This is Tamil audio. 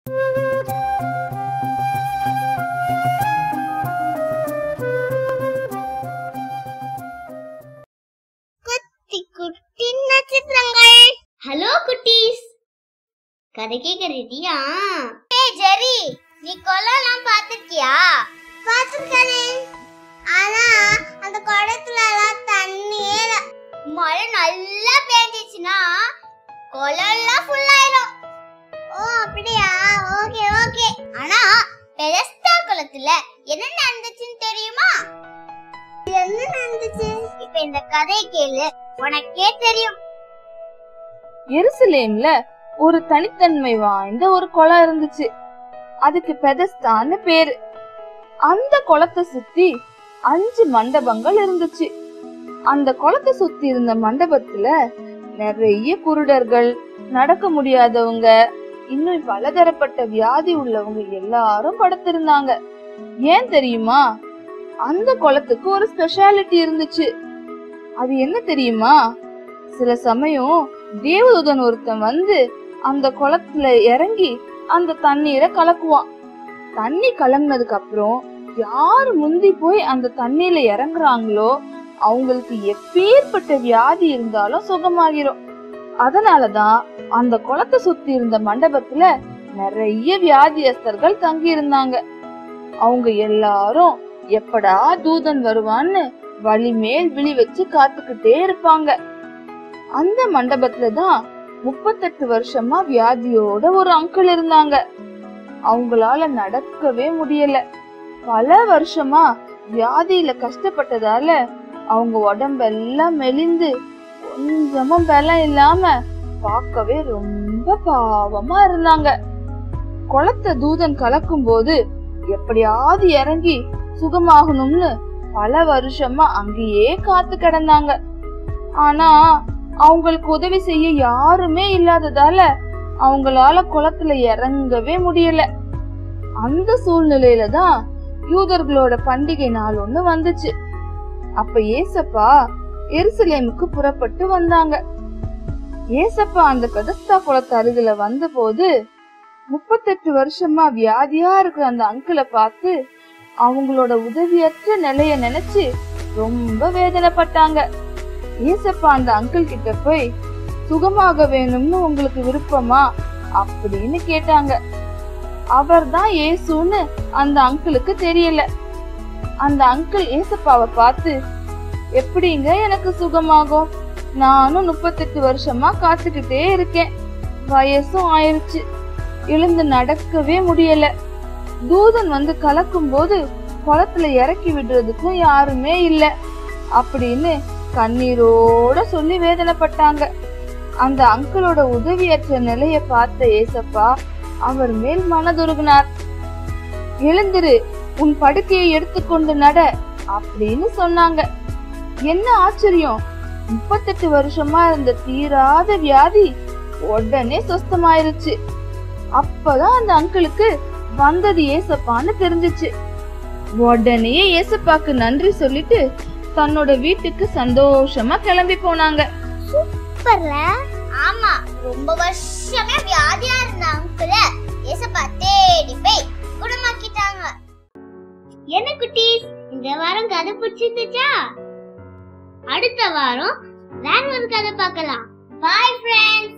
குட்டி குட்டி நட்சத்திரங்கள் ஹலோ குட்டீஸ் கதை கேட்க ரெடியா ஏய் ஜெரி நீ கொல்லலாம் பார்த்திருக்கியா பார்த்திருக்கேனே ஆனா அந்த குளத்துல எல்லாம் தண்ணியே இல்ல மழை நல்லா பேஞ்சிச்சுன்னா குளம் எல்லாம் ஃபுல் ஆயிடும் ஓ அப்படியா ஓகே ஓகே ஆனா பெதஸ்தா குளத்துல என்ன நடந்துச்சுன்னு தெரியுமா என்ன நடந்துச்சு இப்ப இந்த கதை கேளு உனக்கே தெரியும் எருசலேம்ல ஒரு தனித்தன்மை வாய்ந்த ஒரு குளம் இருந்துச்சு அதுக்கு பெதஸ்தான்னு பேரு அந்த குளத்தை சுத்தி அஞ்சு மண்டபங்கள் இருந்துச்சு அந்த குளத்தை சுத்தி இருந்த மண்டபத்துல நிறைய குருடர்கள் நடக்க முடியாதவங்க இன்னும் பலதரப்பட்ட வியாதி உள்ளவங்க எல்லாரும் படுத்திருந்தாங்க ஏன் தெரியுமா அந்த குளத்துக்கு ஒரு ஸ்பெஷாலிட்டி இருந்துச்சு அது என்ன தெரியுமா சில சமயம் தேவதூதன் ஒருத்தன் வந்து அந்த குளத்துல இறங்கி அந்த தண்ணீரை கலக்குவான் தண்ணி கலங்கினதுக்கு அப்புறம் யாரு முந்தி போய் அந்த தண்ணியில இறங்குறாங்களோ அவங்களுக்கு எப்பேற்பட்ட வியாதி இருந்தாலும் சுகமாகிரும் அதனாலதான் அந்த குளத்தை சுத்தி இருந்த மண்டபத்துல நிறைய வியாதியஸ்தர்கள் தங்கி இருந்தாங்க அவங்க எல்லாரும் எப்படா தூதன் வருவான்னு வழி மேல் விழி வச்சு காத்துக்கிட்டே இருப்பாங்க அந்த மண்டபத்துல தான் முப்பத்தெட்டு வருஷமா வியாதியோட ஒரு அங்கிள் இருந்தாங்க அவங்களால நடக்கவே முடியல பல வருஷமா வியாதியில கஷ்டப்பட்டதால அவங்க உடம்பெல்லாம் மெலிந்து கொஞ்சமும் பலம் இல்லாம பார்க்கவே ரொம்ப பாவமா இருந்தாங்க குளத்தை தூதன் கலக்கும் போது எப்படியாவது இறங்கி சுகமாகணும்னு பல வருஷமா அங்கேயே காத்து கிடந்தாங்க ஆனா அவங்களுக்கு உதவி செய்ய யாருமே இல்லாததால அவங்களால குளத்துல இறங்கவே முடியல அந்த சூழ்நிலையில தான் யூதர்களோட பண்டிகை நாள் ஒண்ணு வந்துச்சு அப்ப ஏசப்பா எருசலேமுக்கு புறப்பட்டு வந்தாங்க ஏசப்பா அந்த பெதஸ்தா குளத்து அருகில வந்த போது முப்பத்தெட்டு வருஷமா வியாதியா இருக்கிற அந்த அங்கிளை பார்த்து அவங்களோட உதவியற்ற நிலைய நினைச்சு ரொம்ப வேதனைப்பட்டாங்க ஏசப்பா அந்த அங்கிள் கிட்ட போய் சுகமாக வேணும்னு உங்களுக்கு விருப்பமா அப்படின்னு கேட்டாங்க அவர்தான் ஏசுன்னு அந்த அங்கிளுக்கு தெரியல அந்த அங்கிள் ஏசப்பாவை பார்த்து எப்படிங்க எனக்கு சுகமாகும் நானும் முப்பத்தெட்டு வருஷமா காத்துக்கிட்டே இருக்கேன் வயசும் ஆயிருச்சு எழுந்து நடக்கவே முடியல தூதன் வந்து கலக்கும் போது குளத்துல இறக்கி விடுறதுக்கும் யாருமே இல்ல அப்படின்னு கண்ணீரோட சொல்லி வேதனைப்பட்டாங்க அந்த அங்கிளோட உதவியற்ற நிலைய பார்த்த ஏசப்பா அவர் மேல் மனதுருகினார் எழுந்திரு உன் படுக்கையை எடுத்துக்கொண்டு நட அப்படின்னு சொன்னாங்க என்ன ஆச்சரியம் முப்பத்தெட்டு வருஷமா இருந்த தீராத வியாதி உடனே சொஸ்தமாயிருச்சு அப்பதான் அந்த அங்கிளுக்கு வந்தது ஏசப்பான்னு தெரிஞ்சுச்சு உடனே ஏசப்பாக்கு நன்றி சொல்லிட்டு தன்னோட வீட்டுக்கு சந்தோஷமா கிளம்பி போனாங்க சூப்பர்ல ஆமா ரொம்ப வருஷமே வியாதியா இருந்த அங்குல ஏசப்பா தேடி போய் குணமாக்கிட்டாங்க என்ன குட்டீஸ் இந்த வாரம் கதை பிடிச்சிருந்துச்சா அடுத்த வாரம் வேற ஒரு கதை பார்க்கலாம் பாய் ஃப்ரெண்ட்ஸ்